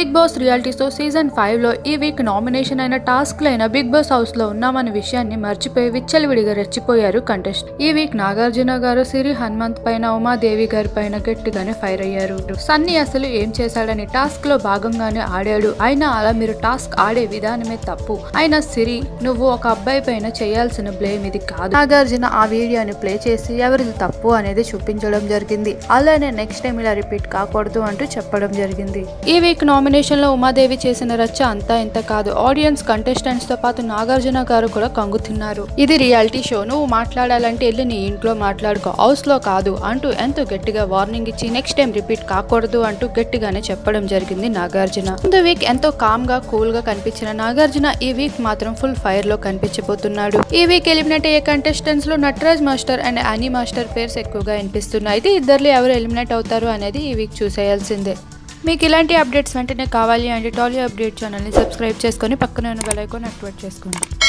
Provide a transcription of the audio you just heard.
big Boss reality show season five లో ఈ week nomination అయిన టాస్క్ లైన బిగ్ బాస్ హౌస్ లో ఉన్నామన్న విషయాన్ని మర్చిపోయి విచ్చలవిడిగా రెచ్చిపోయారు కంటెస్ట్ ఈ వీక్ నాగార్జున గారు సిరి హనుమంత్ పైన ఉమాదేవి గారి పైన గట్టిగానే ఫైర్ అయ్యారు సన్నీ అసలు ఏం చేశాడని టాస్క్ లో భాగంగానే ఆడాడు అయినా అలా మీరు టాస్క్ ఆడే విధానమే తప్పు అయినా సిరి నువ్వు ఒక అబ్బాయి పైన చేయాల్సిన బ్లేమ్ ఇది కాదు నాగార్జున ఆ వీడియోని ప్లే చేసి ఎవరిది తప్పు అనేది చూపించడం జరిగింది అలానే నెక్స్ట్ టైం ఇలా రిపీట్ కాకూడదు అంటూ చెప్పడం జరిగింది ఈ వీక్ నామినేషన్ లో ఉమాదేవి చేసిన రచ్చ అంతా ఇంత కాదు ఆడియన్స్ కంటెస్టెంట్స్ తో పాటు నాగార్జున గారు కూడా కంగుతున్నారు ఇది రియాలిటీ షో నువ్వు మాట్లాడాలంటే వెళ్ళి నీ ఇంట్లో మాట్లాడుకో హౌస్ లో కాదు అంటూ ఎంతో గట్టిగా వార్నింగ్ ఇచ్చి నెక్స్ట్ టైం రిపీట్ కాకూడదు అంటూ గట్టిగానే చెప్పడం జరిగింది నాగార్జున ముందు వీక్ ఎంతో కామ్ గా కూల్ గా కనిపించిన నాగార్జున ఈ వీక్ మాత్రం ఫుల్ ఫైర్ లో కనిపించబోతున్నాడు ఈ వీక్ ఎలిమినేట్ అయ్యే కంటెస్టెంట్స్ లో Nataraj master and Anee master పేర్స్ ఎక్కువగా వినిపిస్తున్నాయి అయితే ఇద్దరు ఎవరు ఎలిమినేట్ అవుతారు అనేది ఈ వీక్ చూసేయాల్సిందే మీకు ఇలాంటి అప్డేట్స్ వెంటనే కావాలి అంటే టాలీ అప్డేట్ ఛానల్ని సబ్స్క్రైబ్ చేసుకొని పక్కనే ఉన్న బెల్ ఐకాన్ యాక్టివేట్ చేసుకోండి